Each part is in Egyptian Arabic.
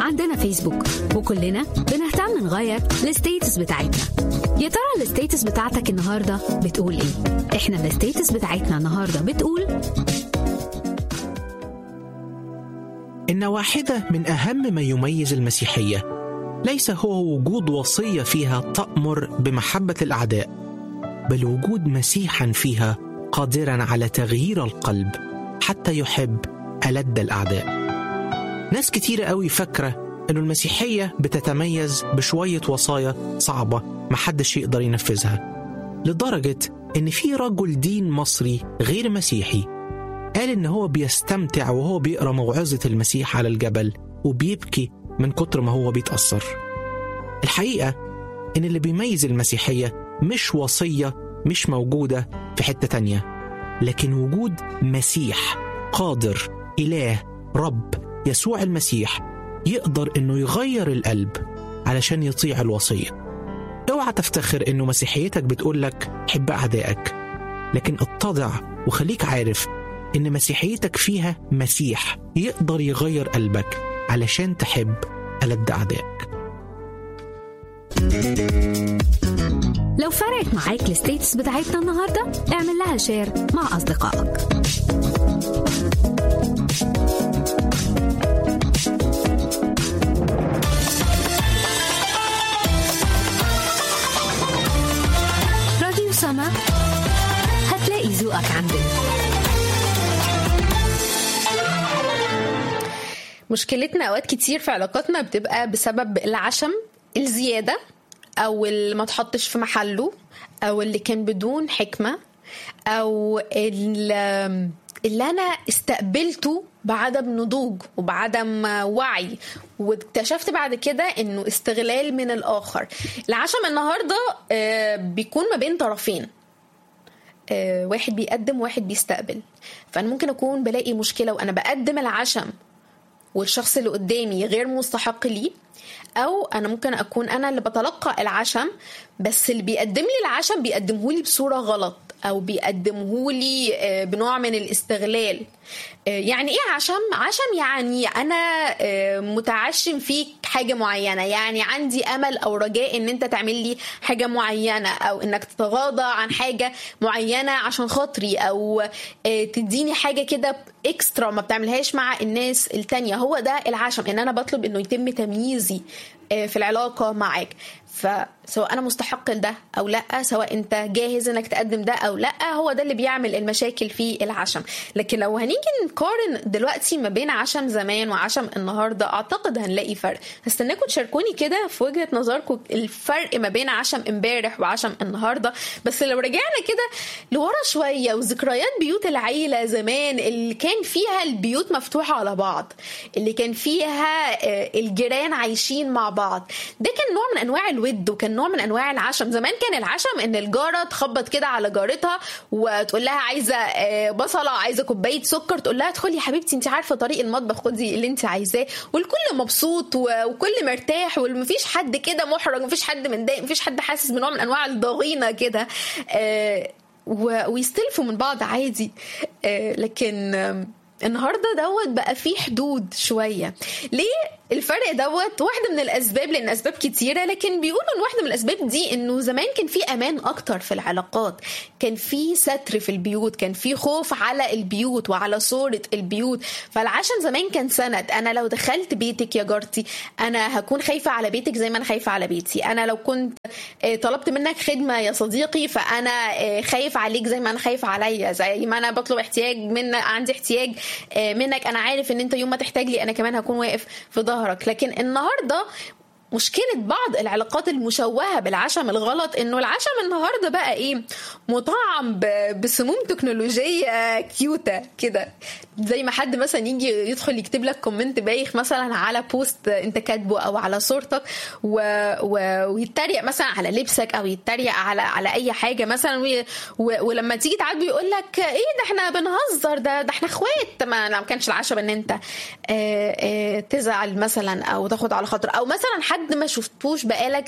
عندنا فيسبوك وكلنا بنهتم نغير الستيتس بتاعتنا يا ترى الستيتس بتاعتك النهارده بتقول ايه احنا الستيتس بتاعتنا النهارده بتقول إن واحدة من أهم ما يميز المسيحية ليس هو وجود وصية فيها تأمر بمحبة الأعداء، بل وجود مسيحا فيها قادرا على تغيير القلب حتى يحب ألد الأعداء. ناس كتيرة قوي فاكرة إنه المسيحية بتتميز بشوية وصايا صعبة محدش يقدر ينفذها. لدرجة إن في رجل دين مصري غير مسيحي قال إن هو بيستمتع وهو بيقرأ موعظة المسيح على الجبل وبيبكي من كتر ما هو بيتأثر الحقيقة إن اللي بيميز المسيحية مش وصية مش موجودة في حتة تانية لكن وجود مسيح قادر إله رب يسوع المسيح يقدر إنه يغير القلب علشان يطيع الوصية اوعى تفتخر إنه مسيحيتك بتقولك حب أعدائك لكن اتضع وخليك عارف إن مسيحيتك فيها مسيح يقدر يغير قلبك علشان تحب ألد أعدائك لو فرقت معاك الستيتس بتاعتنا النهارده اعمل لها شير مع اصدقائك راديو سما هتلاقي ذوقك عندنا مشكلتنا اوقات كتير في علاقاتنا بتبقى بسبب العشم الزياده او اللي ما تحطش في محله او اللي كان بدون حكمه او ال- اللي انا استقبلته بعدم نضوج وبعدم وعي واكتشفت بعد كده انه استغلال من الاخر العشم النهارده آه، بيكون ما بين طرفين آه، واحد بيقدم واحد بيستقبل فانا ممكن اكون بلاقي مشكله وانا بقدم العشم والشخص اللي قدامي غير مستحق ليه او انا ممكن اكون انا اللي بتلقى العشم بس اللي بيقدم لي العشم بيقدمه لي بصوره غلط او بيقدمه لي آه، بنوع من الاستغلال آه، يعني ايه عشم عشم يعني انا آه، متعشم فيك حاجه معينه يعني عندي امل او رجاء ان انت تعمل لي حاجه معينه او انك تتغاضى عن حاجه معينه عشان خاطري او آه، تديني حاجه كده اكسترا ما بتعملهاش مع الناس التانية هو ده العشم ان انا بطلب انه يتم تمييزي آه، في العلاقه معاك فسواء انا مستحق لده او لا سواء انت جاهز انك تقدم ده او لا هو ده اللي بيعمل المشاكل في العشم لكن لو هنيجي نقارن دلوقتي ما بين عشم زمان وعشم النهارده اعتقد هنلاقي فرق هستناكم تشاركوني كده في وجهه نظركم الفرق ما بين عشم امبارح وعشم النهارده بس لو رجعنا كده لورا شويه وذكريات بيوت العيله زمان اللي كان فيها البيوت مفتوحه على بعض اللي كان فيها آه، الجيران عايشين مع بعض ده كان نوع من انواع الود وكان نوع من انواع العشم زمان كان العشم ان الجاره تخبط كده على جارتها وتقول لها عايزه آه، بصله عايزه كوبايه سكر تقول لها ادخلي يا حبيبتي انت عارفه طريق المطبخ خدي اللي انت عايزاه والكل مبسوط و- وكل مرتاح ومفيش حد كده محرج مفيش حد متضايق مفيش حد حاسس بنوع من انواع الضغينه كده آه، و- ويستلفوا من بعض عادي آه، لكن آم، النهارده دوت بقى فيه حدود شويه ليه الفرق دوت واحده من الاسباب لان اسباب كتيره لكن بيقولوا ان واحده من الاسباب دي انه زمان كان في امان اكتر في العلاقات كان في ستر في البيوت كان في خوف على البيوت وعلى صوره البيوت فالعشم زمان كان سند انا لو دخلت بيتك يا جارتي انا هكون خايفه على بيتك زي ما انا خايفه على بيتي انا لو كنت آه، طلبت منك خدمه يا صديقي فانا آه، خايف عليك زي ما انا خايف عليا زي ما انا بطلب احتياج من عندي احتياج آه، منك انا عارف ان انت يوم ما تحتاج لي انا كمان هكون واقف في ظهرك لكن النهارده مشكلة بعض العلاقات المشوهة بالعشم الغلط انه العشم النهاردة بقى ايه مطعم ب- بسموم تكنولوجية كيوتة كده زي ما حد مثلا يجي يدخل يكتب لك كومنت بايخ مثلا على بوست انت كاتبه او على صورتك و... و... ويتريق مثلا على لبسك او يتريق على على اي حاجة مثلا و... و... ولما تيجي تعاتبه يقول لك ايه ده احنا بنهزر ده ده احنا اخوات ما ما كانش العشم ان انت آه، آه، تزعل مثلا او تاخد على خاطر او مثلا حد ما شفتوش بقالك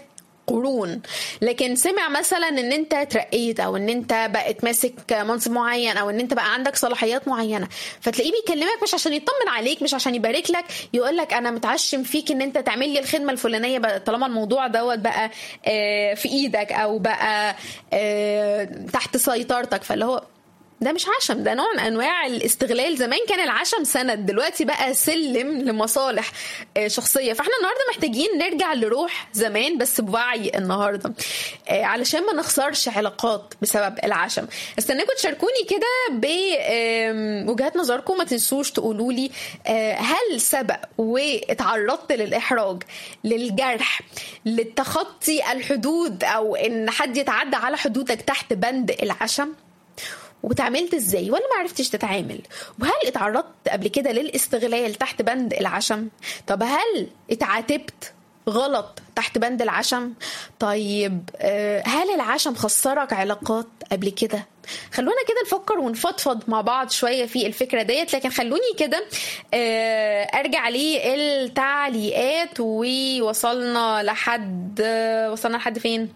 قرون لكن سمع مثلا ان انت اترقيت او ان انت بقت ماسك منصب معين او ان انت بقى عندك صلاحيات معينه فتلاقيه بيكلمك مش عشان يطمن عليك مش عشان يبارك لك يقول لك انا متعشم فيك ان انت تعمل لي الخدمه الفلانيه بقى طالما الموضوع دوت بقى آه، في ايدك او بقى آه، تحت سيطرتك فاللي هو ده مش عشم ده نوع من انواع الاستغلال زمان كان العشم سند دلوقتي بقى سلم لمصالح آه، شخصيه فاحنا النهارده محتاجين نرجع لروح زمان بس بوعي النهارده آه، علشان ما نخسرش علاقات بسبب العشم استناكم تشاركوني كده بوجهات نظركم ما تنسوش تقولوا لي آه، هل سبق واتعرضت للاحراج للجرح للتخطي الحدود او ان حد يتعدى على حدودك تحت بند العشم وتعاملت ازاي ولا ما عرفتش تتعامل وهل اتعرضت قبل كده للاستغلال تحت بند العشم طب هل اتعاتبت غلط تحت بند العشم طيب آه، هل العشم خسرك علاقات قبل كده خلونا كده نفكر ونفضفض مع بعض شويه في الفكره ديت لكن خلوني كده آه، ارجع للتعليقات ووصلنا لحد آه، وصلنا لحد فين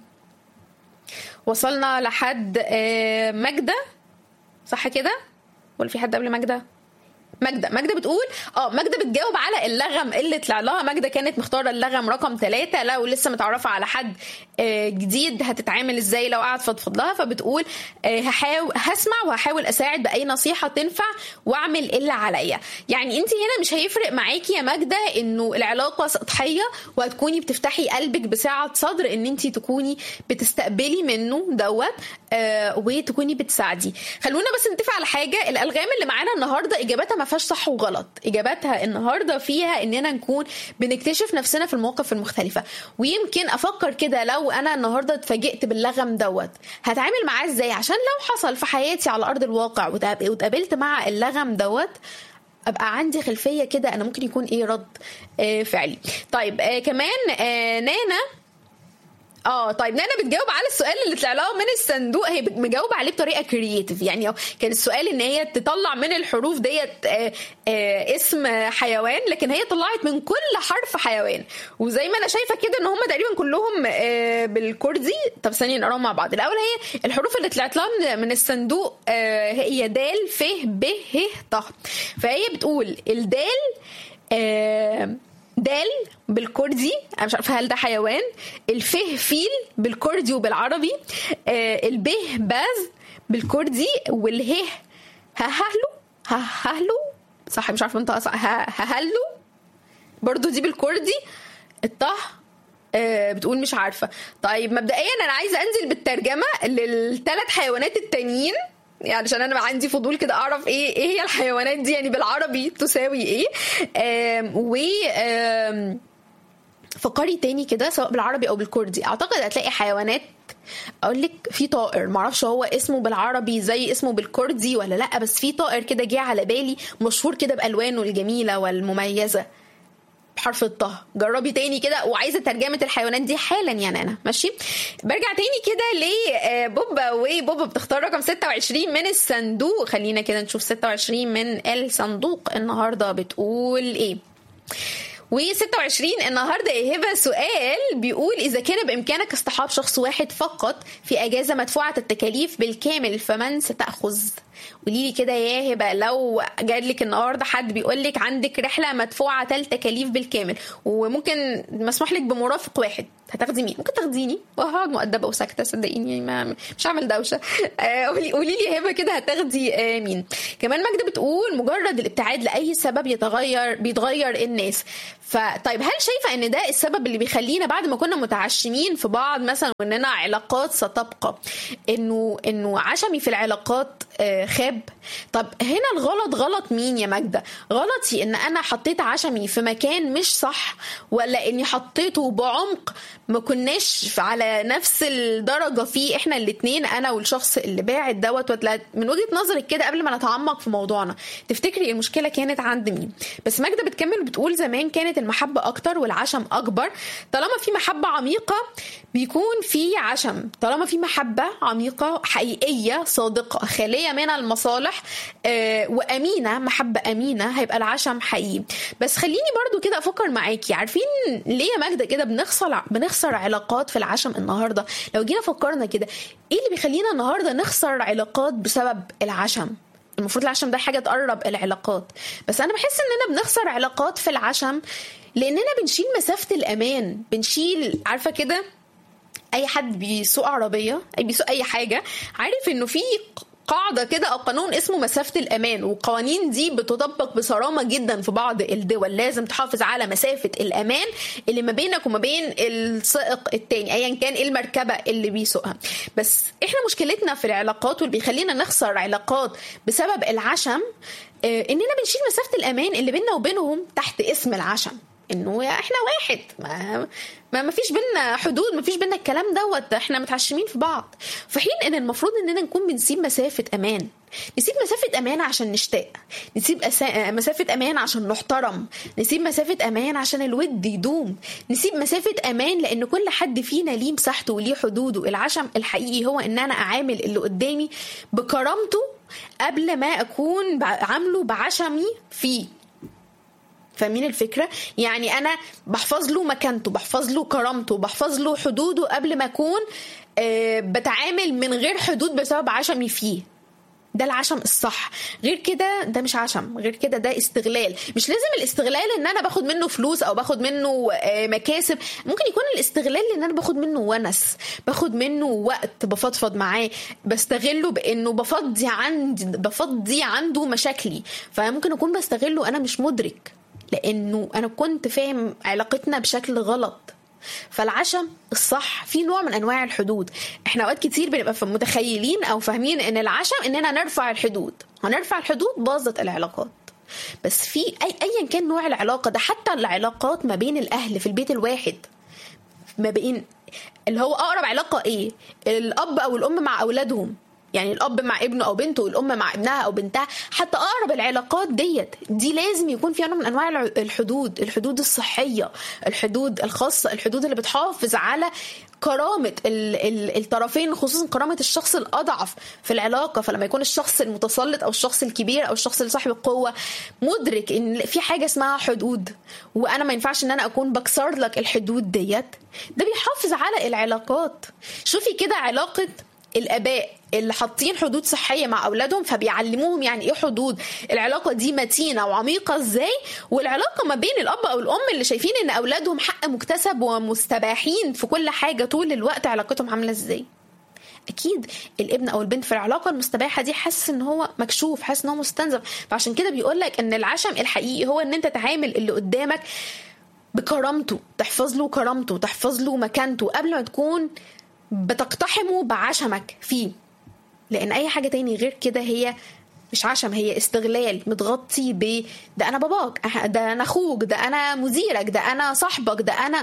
وصلنا لحد آه، ماجدة صح كده ولا في حد قبل ماجدة ماجدة ماجدة بتقول اه ماجدة بتجاوب على اللغم اللي طلع لها ماجدة كانت مختارة اللغم رقم ثلاثة لو لسه متعرفة على حد آه، جديد هتتعامل ازاي لو قعد فضفض لها فبتقول آه، هحاول هسمع وهحاول اساعد باي نصيحة تنفع واعمل اللي عليا يعني انت هنا مش هيفرق معاكي يا ماجدة انه العلاقة سطحية وهتكوني بتفتحي قلبك بسعة صدر ان انت تكوني بتستقبلي منه دوت آه، وتكوني بتساعدي خلونا بس نتفق على حاجة الالغام اللي معانا النهاردة اجابتها ما فيهاش صح وغلط اجابتها النهارده فيها اننا نكون بنكتشف نفسنا في المواقف المختلفه ويمكن افكر كده لو انا النهارده اتفاجئت باللغم دوت هتعامل معاه ازاي عشان لو حصل في حياتي على ارض الواقع وتقاب- واتقابلت مع اللغم دوت ابقى عندي خلفيه كده انا ممكن يكون ايه رد آه فعلي طيب آه كمان آه نانا اه طيب نانا بتجاوب على السؤال اللي طلع لها من الصندوق هي بت- مجاوبه عليه بطريقه كرييتيف يعني هو كان السؤال ان هي تطلع من الحروف ديت آه، آه، اسم حيوان لكن هي طلعت من كل حرف حيوان وزي ما انا شايفه كده ان هم تقريبا كلهم آه، بالكردي طب ثانيه نقراهم مع بعض الاول هي الحروف اللي طلعت لها من- من الصندوق آه، هي دال ف ب ه ط فهي بتقول الدال آه، دال بالكردي انا مش عارفه هل ده حيوان الفه فيل بالكردي وبالعربي آه البه باز بالكردي والهه ههلو ههلو صح مش عارفه انت صح ه- ههلو برضو دي بالكردي الطه آه بتقول مش عارفه طيب مبدئيا انا عايزه انزل بالترجمه للثلاث حيوانات التانيين يعني عشان انا عندي فضول كده اعرف ايه ايه هي الحيوانات دي يعني بالعربي تساوي ايه آم و آم فكري تاني كده سواء بالعربي او بالكردي اعتقد هتلاقي حيوانات اقول لك في طائر معرفش هو اسمه بالعربي زي اسمه بالكردي ولا لا بس في طائر كده جه على بالي مشهور كده بالوانه الجميله والمميزه بحرف الطه جربي تاني كده وعايزه ترجمه الحيوانات دي حالا يا نانا ماشي برجع تاني كده لبوبا وبوبا بتختار رقم 26 من الصندوق خلينا كده نشوف 26 من الصندوق النهارده بتقول ايه و26 النهارده يا هبه سؤال بيقول اذا كان بامكانك اصطحاب شخص واحد فقط في اجازه مدفوعه التكاليف بالكامل فمن ستاخذ قولي لي كده يا هبه لو جالك النهارده حد بيقول لك عندك رحله مدفوعه التكاليف بالكامل وممكن مسموح لك بمرافق واحد هتاخدي مين ممكن تاخديني وهقعد مؤدبه وساكته صدقيني ما مش هعمل دوشه آه، قولي قولي لي يا هبه كده هتاخدي آه، مين كمان ماجده بتقول مجرد الابتعاد لاي سبب يتغير بيتغير الناس فطيب هل شايفه ان ده السبب اللي بيخلينا بعد ما كنا متعشمين في بعض مثلا واننا علاقات ستبقى انه انه عشمي في العلاقات آه، خاب طب هنا الغلط غلط مين يا ماجده غلطي ان انا حطيت عشمي في مكان مش صح ولا اني حطيته بعمق ما كناش على نفس الدرجه فيه احنا الاتنين انا والشخص اللي باعت دوت ولا من وجهه نظرك كده قبل ما نتعمق في موضوعنا تفتكري المشكله كانت عند مين بس ماجده بتكمل بتقول زمان كانت المحبه اكتر والعشم اكبر طالما في محبه عميقه بيكون في عشم طالما في محبه عميقه حقيقيه صادقه خاليه من المصالح آه، وامينه محبه امينه هيبقى العشم حقيقي بس خليني برضو كده افكر معاكي عارفين ليه يا ماجده كده بنخسر بنخسر علاقات في العشم النهارده لو جينا فكرنا كده ايه اللي بيخلينا النهارده نخسر علاقات بسبب العشم المفروض العشم ده حاجه تقرب العلاقات بس انا بحس اننا بنخسر علاقات في العشم لاننا بنشيل مسافه الامان بنشيل عارفه كده اي حد بيسوق عربيه اي بيسوق اي حاجه عارف انه في قاعدة كده أو قانون اسمه مسافة الأمان والقوانين دي بتطبق بصرامة جدا في بعض الدول لازم تحافظ على مسافة الأمان اللي ما بينك وما بين السائق التاني أيا كان إيه المركبة اللي بيسوقها بس إحنا مشكلتنا في العلاقات واللي بيخلينا نخسر علاقات بسبب العشم آه، إننا بنشيل مسافة الأمان اللي بيننا وبينهم تحت اسم العشم انه احنا واحد ما ما ما فيش بينا حدود ما فيش بينا الكلام دوت احنا متعشمين في بعض في حين ان المفروض اننا نكون بنسيب مسافه امان نسيب مسافة أمان عشان نشتاق نسيب أسا... مسافة أمان عشان نحترم نسيب مسافة أمان عشان الود يدوم نسيب مسافة أمان لأن كل حد فينا ليه مساحته وليه حدوده العشم الحقيقي هو إن أنا أعامل اللي قدامي بكرامته قبل ما أكون عامله بعشمي فيه فاهمين الفكره يعني انا بحفظ له مكانته بحفظ له كرامته بحفظ له حدوده قبل ما اكون آه، بتعامل من غير حدود بسبب عشمي فيه ده العشم الصح غير كده ده مش عشم غير كده ده استغلال مش لازم الاستغلال ان انا باخد منه فلوس او باخد منه آه، مكاسب ممكن يكون الاستغلال ان انا باخد منه ونس باخد منه وقت بفضفض معاه بستغله بانه بفضي عندي بفضي عنده مشاكلي فممكن اكون بستغله انا مش مدرك لانه انا كنت فاهم علاقتنا بشكل غلط فالعشم الصح في نوع من انواع الحدود احنا اوقات كتير بنبقى متخيلين او فاهمين ان العشم اننا نرفع الحدود هنرفع الحدود باظت العلاقات بس في اي ايا كان نوع العلاقه ده حتى العلاقات ما بين الاهل في البيت الواحد ما بين اللي هو اقرب علاقه ايه الاب او الام مع اولادهم يعني الاب مع ابنه او بنته والام مع ابنها او بنتها حتى اقرب العلاقات ديت دي لازم يكون فيها نوع من انواع الحدود الحدود الصحيه الحدود الخاصه الحدود اللي بتحافظ على كرامة ال ال الطرفين خصوصا كرامة الشخص الأضعف في العلاقة فلما يكون الشخص المتسلط أو الشخص الكبير أو الشخص اللي صاحب القوة مدرك إن في حاجة اسمها حدود وأنا ما ينفعش إن أنا أكون بكسر لك الحدود ديت ده بيحافظ على العلاقات شوفي كده علاقة الاباء اللي حاطين حدود صحيه مع اولادهم فبيعلموهم يعني ايه حدود العلاقه دي متينه وعميقه ازاي والعلاقه ما بين الاب او الام اللي شايفين ان اولادهم حق مكتسب ومستباحين في كل حاجه طول الوقت علاقتهم عامله ازاي اكيد الابن او البنت في العلاقه المستباحه دي حاسس ان هو مكشوف حاسس ان هو مستنزف فعشان كده بيقول لك ان العشم الحقيقي هو ان انت تعامل اللي قدامك بكرامته تحفظ له كرامته تحفظ له مكانته قبل ما تكون بتقتحمه بعشمك فيه لان اي حاجه تاني غير كده هي مش عشم هي استغلال متغطي ب ده انا باباك ده انا اخوك ده انا مديرك ده انا صاحبك ده انا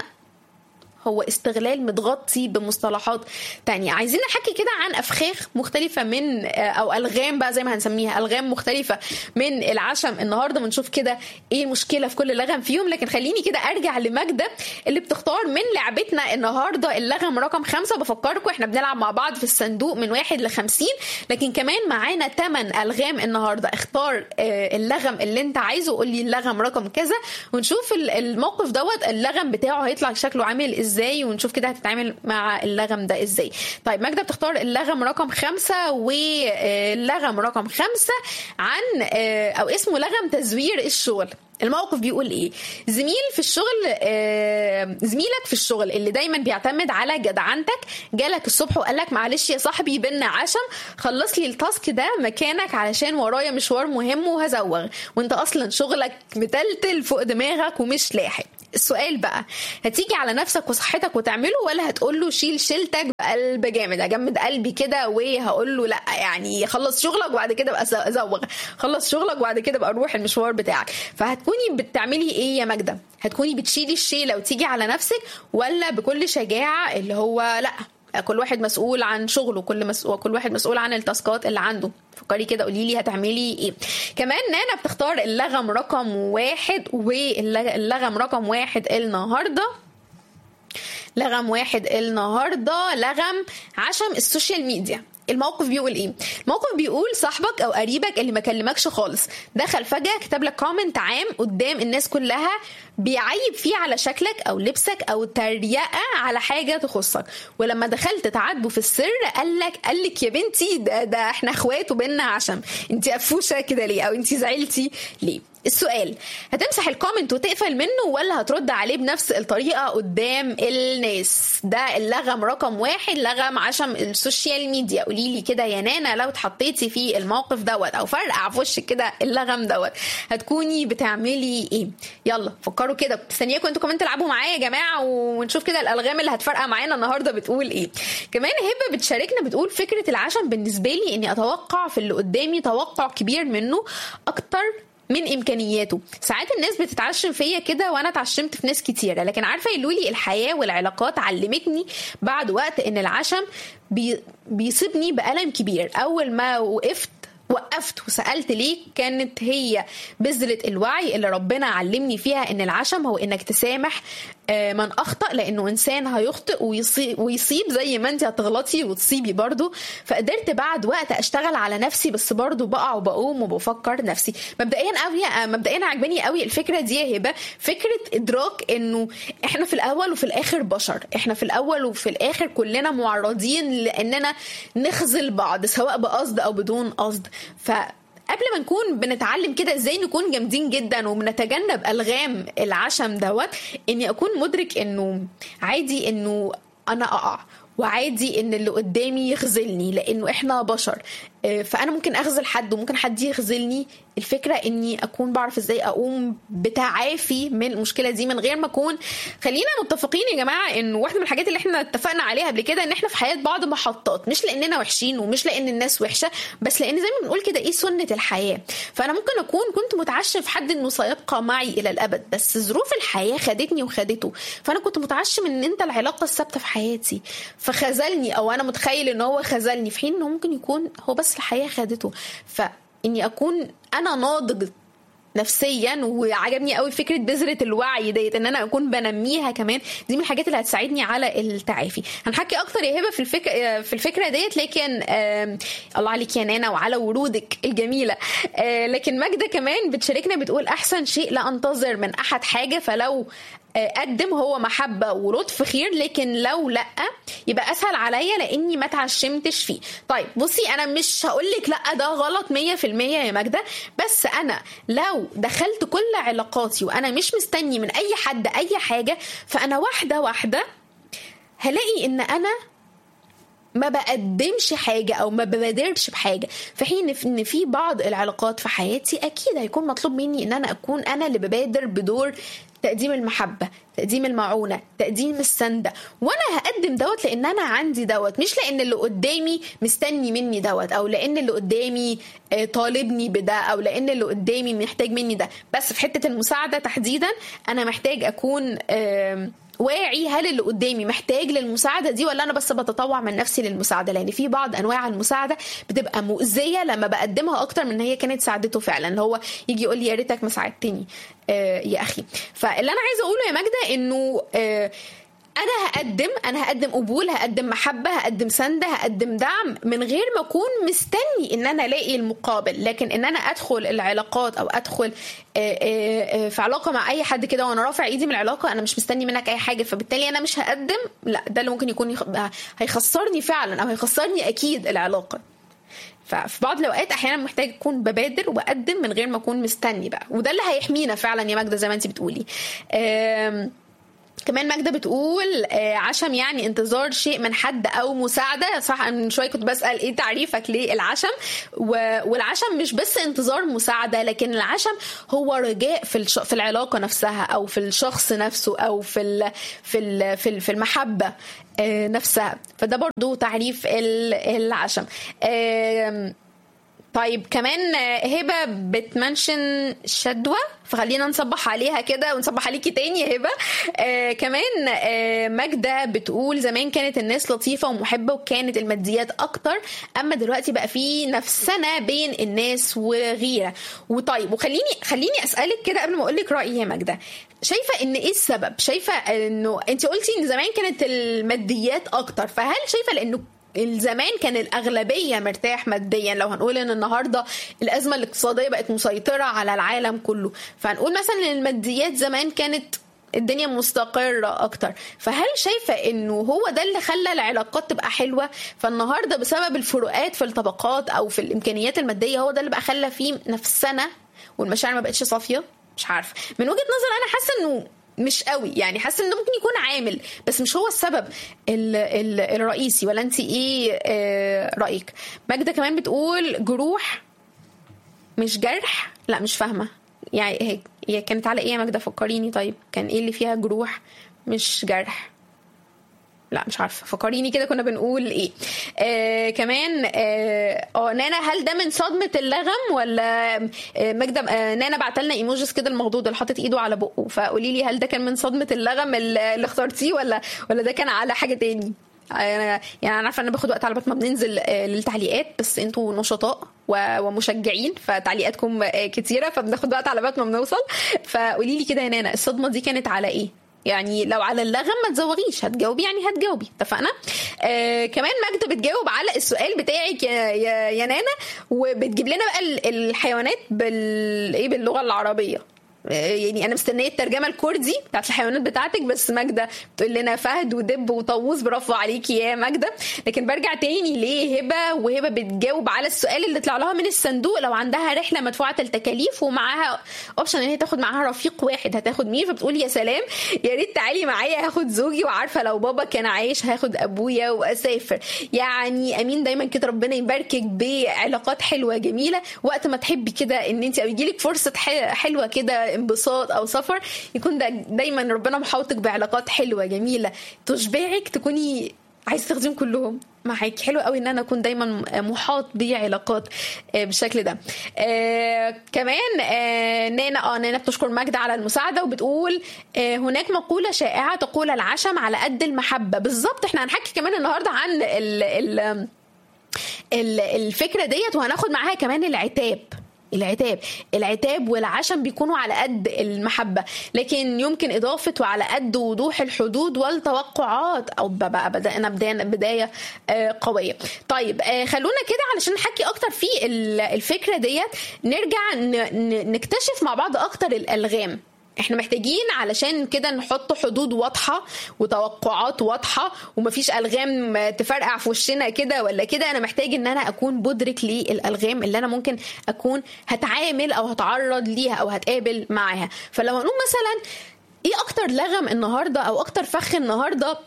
هو استغلال متغطي بمصطلحات تانية عايزين نحكي كده عن أفخاخ مختلفة من أو ألغام بقى زي ما هنسميها ألغام مختلفة من العشم النهاردة بنشوف كده إيه المشكلة في كل لغم فيهم لكن خليني كده أرجع لماجدة اللي بتختار من لعبتنا النهاردة اللغم رقم خمسة بفكركم إحنا بنلعب مع بعض في الصندوق من واحد لخمسين لكن كمان معانا تمن ألغام النهاردة اختار اللغم اللي أنت عايزه قول لي اللغم رقم كذا ونشوف الموقف دوت اللغم بتاعه هيطلع شكله عامل ازاي ازاي ونشوف كده هتتعامل مع اللغم ده ازاي طيب ماجده بتختار اللغم رقم خمسة واللغم رقم خمسة عن او اسمه لغم تزوير الشغل الموقف بيقول ايه زميل في الشغل آه زميلك في الشغل اللي دايما بيعتمد على جدعنتك جالك الصبح وقال لك معلش يا صاحبي بينا عشم خلص لي التاسك ده مكانك علشان ورايا مشوار مهم وهزوغ وانت اصلا شغلك متلتل فوق دماغك ومش لاحق السؤال بقى هتيجي على نفسك وصحتك وتعمله ولا هتقول له شيل شيلتك بقلب جامد اجمد قلبي كده وهقول له لا يعني خلص شغلك وبعد كده بقى زوغ خلص شغلك وبعد كده بقى روح المشوار بتاعك فهتكوني بتعملي ايه يا ماجده هتكوني بتشيلي الشيله وتيجي على نفسك ولا بكل شجاعه اللي هو لا كل واحد مسؤول عن شغله كل مسؤول كل واحد مسؤول عن التاسكات اللي عنده فكري كده قولي لي هتعملي ايه كمان نانا بتختار اللغم رقم واحد واللغم رقم واحد النهارده لغم واحد النهارده لغم عشم السوشيال ميديا الموقف بيقول ايه الموقف بيقول صاحبك او قريبك اللي ما كلمكش خالص دخل فجاه كتب لك كومنت عام قدام الناس كلها بيعيب فيه على شكلك او لبسك او تريقه على حاجه تخصك ولما دخلت تعاتبه في السر قال لك قال لك يا بنتي ده, ده احنا اخوات وبينا عشم انت قفوشه كده ليه او انت زعلتي ليه السؤال هتمسح الكومنت وتقفل منه ولا هترد عليه بنفس الطريقه قدام الناس ده اللغم رقم واحد لغم عشم السوشيال ميديا قولي لي كده يا نانا لو اتحطيتي في الموقف دوت او فرقع في وشك كده اللغم دوت هتكوني بتعملي ايه يلا فكروا كده مستنياكم انتوا كمان تلعبوا معايا يا جماعه ونشوف كده الالغام اللي هتفرقع معانا النهارده بتقول ايه كمان هبه بتشاركنا بتقول فكره العشم بالنسبه لي اني اتوقع في اللي قدامي توقع كبير منه اكتر من امكانياته ساعات الناس بتتعشم فيا كده وانا اتعشمت في ناس كتيره لكن عارفه يلولي الحياه والعلاقات علمتني بعد وقت ان العشم بي بيصيبني بالم كبير اول ما وقفت وقفت وسألت ليه كانت هي بذرة الوعي اللي ربنا علمني فيها ان العشم هو انك تسامح من اخطا لانه انسان هيخطئ ويصيب, ويصيب زي ما انت هتغلطي وتصيبي برضو فقدرت بعد وقت اشتغل على نفسي بس برضو بقع وبقوم وبفكر نفسي مبدئيا قوي مبدئيا عجباني قوي الفكره دي يا هبه فكره ادراك انه احنا في الاول وفي الاخر بشر احنا في الاول وفي الاخر كلنا معرضين لاننا نخذل بعض سواء بقصد او بدون قصد ف قبل ما نكون بنتعلم كده ازاي نكون جامدين جدا وبنتجنب الغام العشم دوت اني اكون مدرك انه عادي انه انا اقع وعادي ان اللي قدامي يخذلني لانه احنا بشر فانا ممكن اخذل حد وممكن حد يخذلني الفكره اني اكون بعرف ازاي اقوم بتعافي من المشكله دي من غير ما اكون خلينا متفقين يا جماعه انه واحده من الحاجات اللي احنا اتفقنا عليها قبل كده ان احنا في حياه بعض محطات مش لاننا وحشين ومش لان الناس وحشه بس لان زي ما بنقول كده ايه سنه الحياه فانا ممكن اكون كنت متعشم في حد انه سيبقى معي الى الابد بس ظروف الحياه خدتني وخدته فانا كنت متعشم ان انت العلاقه الثابته في حياتي فخذلني او انا متخيل ان هو خذلني في حين انه ممكن يكون هو بس الحياه خدته فاني اكون انا ناضج نفسيا وعجبني قوي فكره بذره الوعي ديت ان انا اكون بنميها كمان دي من الحاجات اللي هتساعدني على التعافي هنحكي اكتر يا هبه في الفكره في الفكره ديت لكن الله عليك يا نانا وعلى ورودك الجميله لكن ماجده كمان بتشاركنا بتقول احسن شيء لا انتظر من احد حاجه فلو قدم هو محبة ولطف خير لكن لو لأ يبقى أسهل عليا لأني ما تعشمتش فيه طيب بصي أنا مش هقولك لأ ده غلط مية في المية يا ماجدة بس أنا لو دخلت كل علاقاتي وأنا مش مستني من أي حد أي حاجة فأنا واحدة واحدة هلاقي إن أنا ما بقدمش حاجه او ما ببادرش بحاجه في حين ان في بعض العلاقات في حياتي اكيد هيكون مطلوب مني ان انا اكون انا اللي ببادر بدور تقديم المحبه تقديم المعونه تقديم السنده وانا هقدم دوت لان انا عندي دوت مش لان اللي قدامي مستني مني دوت او لان اللي قدامي طالبني بده او لان اللي قدامي محتاج مني ده بس في حته المساعده تحديدا انا محتاج اكون واعي هل اللي قدامي محتاج للمساعده دي ولا انا بس بتطوع من نفسي للمساعده لان في بعض انواع المساعده بتبقى مؤذيه لما بقدمها اكتر من هي كانت ساعدته فعلا اللي هو يجي يقول لي يا ريتك ما ساعدتني آه يا اخي فاللي انا عايزه اقوله يا ماجده انه آه انا هقدم انا هقدم قبول هقدم محبه هقدم سنده هقدم دعم من غير ما اكون مستني ان انا الاقي المقابل لكن ان انا ادخل العلاقات او ادخل في علاقه مع اي حد كده وانا رافع ايدي من العلاقه انا مش مستني منك اي حاجه فبالتالي انا مش هقدم لا ده اللي ممكن يكون هيخسرني فعلا او هيخسرني اكيد العلاقه ففي بعض الاوقات احيانا محتاج اكون ببادر واقدم من غير ما اكون مستني بقى وده اللي هيحمينا فعلا يا ماجده زي ما انت بتقولي كمان ماجده بتقول عشم يعني انتظار شيء من حد او مساعده صح من شويه كنت بسال ايه تعريفك للعشم والعشم مش بس انتظار مساعده لكن العشم هو رجاء في في العلاقه نفسها او في الشخص نفسه او في ال في ال في المحبه نفسها فده برضو تعريف العشم طيب كمان هبه بتمنشن شدوى فخلينا نصبح عليها كده ونصبح عليكي تاني يا هبه آه كمان آه ماجده بتقول زمان كانت الناس لطيفه ومحبه وكانت الماديات اكتر اما دلوقتي بقى في نفسنا بين الناس وغيره وطيب وخليني خليني اسالك كده قبل ما اقول لك رايي يا ماجده شايفه ان ايه السبب شايفه انه انت قلتي ان زمان كانت الماديات اكتر فهل شايفه لانه الزمان كان الاغلبيه مرتاح ماديا لو هنقول ان النهارده الازمه الاقتصاديه بقت مسيطره على العالم كله فهنقول مثلا ان الماديات زمان كانت الدنيا مستقرة أكتر فهل شايفة إنه هو ده اللي خلى العلاقات تبقى حلوة فالنهاردة بسبب الفروقات في الطبقات أو في الإمكانيات المادية هو ده اللي بقى خلى فيه نفسنا والمشاعر ما بقتش صافية مش عارفة من وجهة نظر أنا حاسة إنه مش قوي يعني حاسه ان ده ممكن يكون عامل بس مش هو السبب ال ال الرئيسي ولا انت ايه آه رايك ماجده كمان بتقول جروح مش جرح لا مش فاهمه يعني هي هي كانت على ايه يا ماجده فكريني طيب كان ايه اللي فيها جروح مش جرح لا مش عارفه فكريني كده كنا بنقول ايه آه كمان اه آه، نانا هل ده من صدمه اللغم ولا آه ماجده آه نانا بعت لنا ايموجيز كده المخضوض اللي حاطط ايده على بقه فقولي لي هل ده كان من صدمه اللغم اللي اللي اخترتيه ولا ولا ده كان على حاجه تاني انا يعني انا عارفه ان أنا باخد وقت على بال ما بننزل آه، للتعليقات بس انتوا نشطاء و- ومشجعين فتعليقاتكم آه، كتيره فبناخد وقت على بال ما بنوصل فقولي لي كده يا نانا الصدمه دي كانت على ايه يعني لو على اللغم ما تزوغيش هتجاوبي يعني هتجاوبي اتفقنا آه كمان ماجده بتجاوب على السؤال بتاعك يا, يا, يا نانا وبتجيب لنا بقى ال- الحيوانات بال ايه باللغه العربيه آه، يعني انا مستنيه الترجمه الكردي بتاعت الحيوانات بتاعتك بس ماجده بتقول لنا فهد ودب وطاووس برافو عليكي يا ماجده لكن برجع تاني لهبه وهبه بتجاوب على السؤال اللي طلع لها من الصندوق لو عندها رحله مدفوعه التكاليف ومعاها اوبشن ان هي تاخد معاها رفيق واحد هتاخد مين فبتقول يا سلام يا ريت تعالي معايا هاخد زوجي وعارفه لو بابا كان عايش هاخد ابويا واسافر يعني امين دايما كده ربنا يباركك بعلاقات حلوه جميله وقت ما تحبي كده ان انت او يجيلك فرصه ح- حلوه كده انبساط او سفر يكون ده دايما ربنا محاوطك بعلاقات حلوه جميله تشبعك تكوني عايز تاخديهم كلهم معاك حلو قوي ان انا اكون دايما محاط بعلاقات آه، بالشكل ده آه كمان آه نانا اه نانا بتشكر ماجدة على المساعده وبتقول آه هناك مقوله شائعه تقول العشم على قد المحبه بالظبط احنا هنحكي كمان النهارده عن ال ال ال- الفكره ديت وهناخد معاها كمان العتاب العتاب العتاب والعشم بيكونوا على قد المحبة لكن يمكن إضافة وعلى قد وضوح الحدود والتوقعات أو بقى بدأنا بداية, بداية آه، قوية طيب آه، خلونا كده علشان نحكي أكتر في ال- الفكرة ديت نرجع ن- ن- نكتشف مع بعض أكتر الألغام احنا محتاجين علشان كده نحط حدود واضحه وتوقعات واضحه ومفيش الغام تفرقع في وشنا كده ولا كده انا محتاج ان انا اكون مدرك للالغام اللي انا ممكن اكون هتعامل او هتعرض ليها او هتقابل معاها فلو هنقول مثلا ايه اكتر لغم النهارده او اكتر فخ النهارده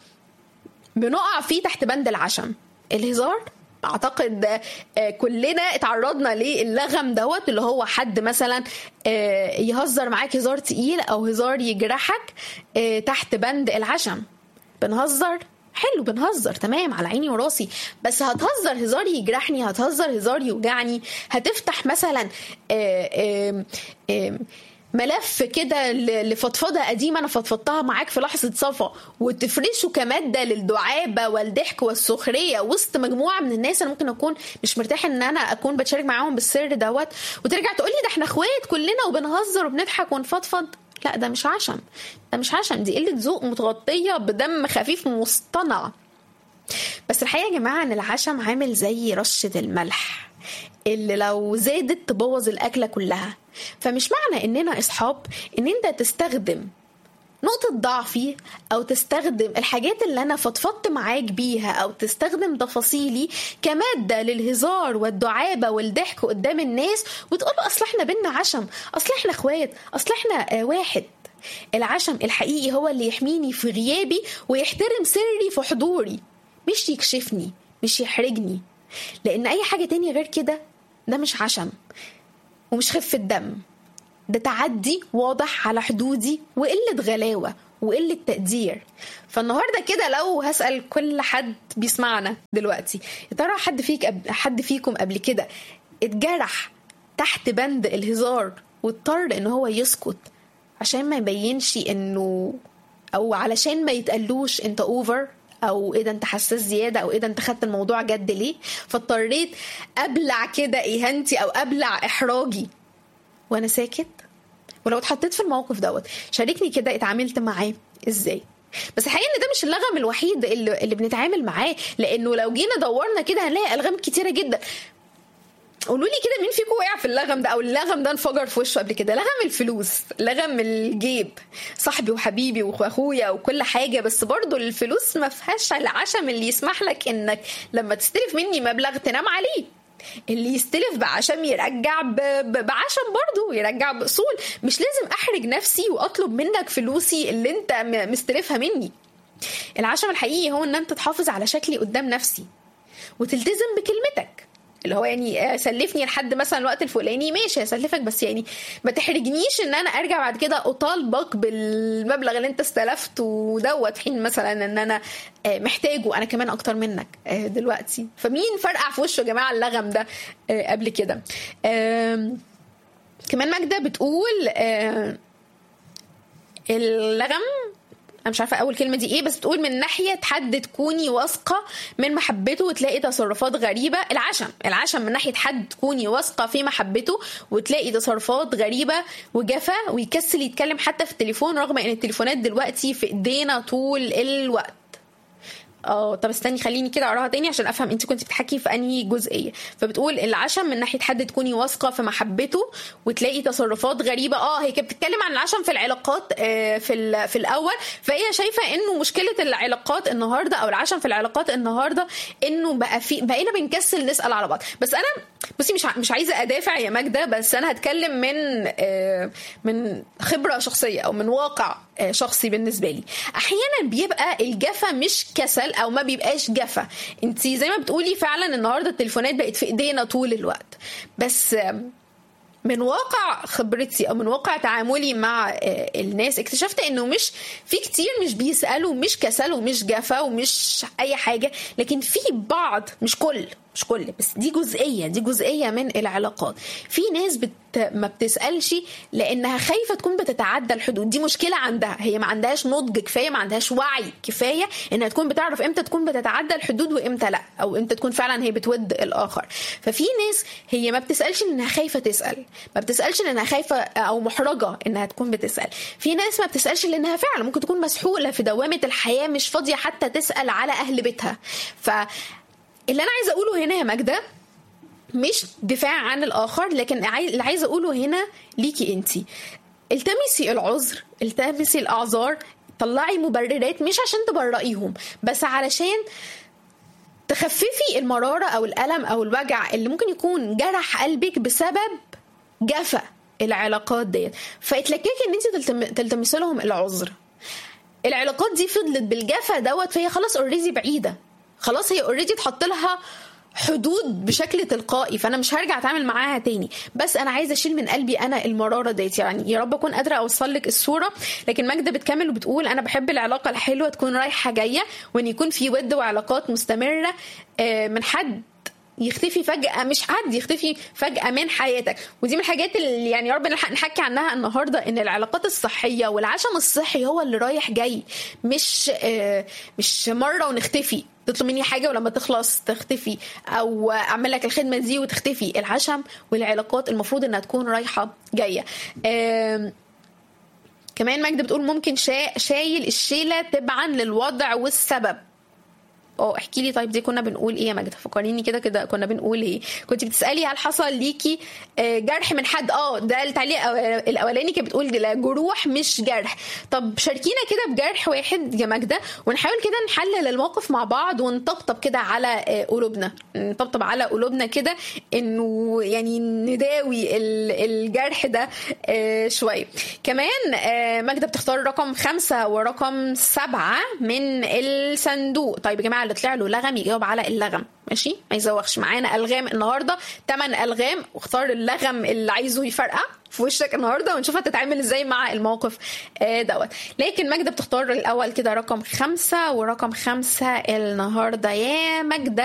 بنقع فيه تحت بند العشم الهزار اعتقد آه، كلنا اتعرضنا للغم دوت اللي هو حد مثلا آه، يهزر معاك هزار تقيل او هزار يجرحك آه، تحت بند العشم بنهزر حلو بنهزر تمام على عيني وراسي بس هتهزر هزار يجرحني هتهزر هزار يوجعني هتفتح مثلا آه، آه، آه، ملف كده ل- لفضفضه قديمه انا فضفضتها معاك في لحظه صفا وتفرشه كماده للدعابه والضحك والسخريه وسط مجموعه من الناس انا ممكن اكون مش مرتاح ان انا اكون بتشارك معاهم بالسر دوت وترجع تقولي ده احنا اخوات كلنا وبنهزر وبنضحك ونفضفض لا ده مش عشم ده مش عشم دي قله ذوق متغطيه بدم خفيف مصطنع بس الحقيقه يا جماعه ان العشم عامل زي رشه الملح اللي لو زادت تبوظ الاكله كلها فمش معنى اننا اصحاب ان انت تستخدم نقطة ضعفي أو تستخدم الحاجات اللي أنا فضفضت معاك بيها أو تستخدم تفاصيلي كمادة للهزار والدعابة والضحك قدام الناس وتقول أصل إحنا بينا عشم أصل إحنا إخوات أصل إحنا آه، واحد العشم الحقيقي هو اللي يحميني في غيابي ويحترم سري في حضوري مش يكشفني مش يحرجني لأن أي حاجة تانية غير كده ده مش عشم ومش خفة دم ده تعدي واضح على حدودي وقلة غلاوة وقلة تقدير فالنهارده كده لو هسأل كل حد بيسمعنا دلوقتي يا ترى حد فيك أب... حد فيكم قبل كده اتجرح تحت بند الهزار واضطر ان هو يسكت عشان ما يبينش انه او علشان ما يتقالوش انت اوفر او ايه ده انت حساس زياده او ايه ده انت خدت الموضوع جد ليه فاضطريت ابلع كده اهانتي او ابلع احراجي وانا ساكت ولو اتحطيت في الموقف دوت شاركني كده اتعاملت معاه ازاي بس الحقيقه ان ده مش اللغم الوحيد اللي, اللي بنتعامل معاه لانه لو جينا دورنا كده هنلاقي الغام كتيره جدا قولوا لي كده مين فيكم وقع في اللغم ده او اللغم ده انفجر في وشه قبل كده لغم الفلوس لغم الجيب صاحبي وحبيبي واخويا وكل حاجه بس برضو الفلوس ما فيهاش العشم اللي يسمح لك انك لما تستلف مني مبلغ تنام عليه اللي يستلف بعشم يرجع ب... ب... بعشم برضه يرجع باصول مش لازم احرج نفسي واطلب منك فلوسي اللي انت م... مستلفها مني العشم الحقيقي هو ان انت تحافظ على شكلي قدام نفسي وتلتزم بكلمتك اللي هو يعني سلفني لحد مثلا الوقت الفلاني ماشي هسلفك بس يعني ما تحرجنيش ان انا ارجع بعد كده اطالبك بالمبلغ اللي انت استلفته دوت حين مثلا ان انا محتاجه انا كمان اكتر منك دلوقتي فمين فرقع في وشه يا جماعه اللغم ده قبل كده كمان ماجده بتقول اللغم انا مش عارفه اول كلمه دي ايه بس بتقول من ناحيه حد تكوني واثقه من محبته وتلاقي تصرفات غريبه العشم العشم من ناحيه حد تكوني واثقه في محبته وتلاقي تصرفات غريبه وجفا ويكسل يتكلم حتى في التليفون رغم ان التليفونات دلوقتي في ايدينا طول الوقت اه طب استني خليني كده اقراها تاني عشان افهم انت كنت بتحكي في انهي جزئيه فبتقول العشم من ناحيه حد تكوني واثقه في محبته وتلاقي تصرفات غريبه اه هي كانت بتتكلم عن العشم في العلاقات آه في في الاول فهي شايفه انه مشكله العلاقات النهارده او العشم في العلاقات النهارده انه بقى في بقينا بنكسل نسال على بعض بس انا بصي مش مش عايزه ادافع يا ماجده بس انا هتكلم من آه من خبره شخصيه او من واقع آه شخصي بالنسبه لي احيانا بيبقى الجفا مش كسل او ما بيبقاش جفا انت زي ما بتقولي فعلا النهارده التليفونات بقت في ايدينا طول الوقت بس من واقع خبرتي او من واقع تعاملي مع الناس اكتشفت انه مش في كتير مش بيسالوا مش كسل ومش جفا ومش اي حاجه لكن في بعض مش كل مش كل بس دي جزئيه دي جزئيه من العلاقات في ناس بت ما بتسالش لانها خايفه تكون بتتعدى الحدود دي مشكله عندها هي ما عندهاش نضج كفايه ما عندهاش وعي كفايه انها تكون بتعرف امتى تكون بتتعدى الحدود وامتى لا او امتى تكون فعلا هي بتود الاخر ففي ناس هي ما بتسالش انها خايفه تسال ما بتسالش لانها خايفه او محرجه انها تكون بتسال في ناس ما بتسالش لانها فعلا ممكن تكون مسحوله في دوامه الحياه مش فاضيه حتى تسال على اهل بيتها ف اللي انا عايزه اقوله هنا يا ماجده مش دفاع عن الاخر لكن اللي عايزه اقوله هنا ليكي انت التمسي العذر التمسي الاعذار طلعي مبررات مش عشان تبرئيهم بس علشان تخففي المراره او الالم او الوجع اللي ممكن يكون جرح قلبك بسبب جفا العلاقات ديت فاتلككي ان انت تلتمسي لهم العذر العلاقات دي فضلت بالجفا دوت فهي خلاص اوريدي بعيده خلاص هي اوريدي اتحط لها حدود بشكل تلقائي فانا مش هرجع اتعامل معاها تاني بس انا عايزه اشيل من قلبي انا المراره ديت يعني يا رب اكون قادره اوصل لك الصوره لكن ماجده بتكمل وبتقول انا بحب العلاقه الحلوه تكون رايحه جايه وان يكون في ود وعلاقات مستمره من حد يختفي فجأة مش حد يختفي فجأة من حياتك ودي من الحاجات اللي يعني يا رب نلحق نحكي عنها النهاردة ان العلاقات الصحية والعشم الصحي هو اللي رايح جاي مش آه مش مرة ونختفي تطلب مني حاجة ولما تخلص تختفي او اعمل لك الخدمة دي وتختفي العشم والعلاقات المفروض انها تكون رايحة جاية آه كمان ماجدة بتقول ممكن شا... شايل الشيلة تبعا للوضع والسبب اه احكي لي طيب دي كنا بنقول ايه يا ماجده فكريني كده كده كنا بنقول ايه كنت بتسالي هل حصل ليكي جرح من حد اه ده التعليق الاولاني كانت بتقول جروح مش جرح طب شاركينا كده بجرح واحد يا ماجده ونحاول كده نحلل الموقف مع بعض ونطبطب كده على قلوبنا نطبطب على قلوبنا كده انه يعني نداوي الجرح ده شويه كمان ماجده بتختار رقم خمسة ورقم سبعة من الصندوق طيب يا جماعه اللي طلع له لغم يجاوب على اللغم ماشي ما يزوخش معانا الغام النهارده 8 الغام واختار اللغم اللي عايزه يفرقع في وشك النهارده ونشوف هتتعامل ازاي مع الموقف آه دوت لكن ماجده بتختار الاول كده رقم خمسة ورقم خمسة النهارده يا ماجده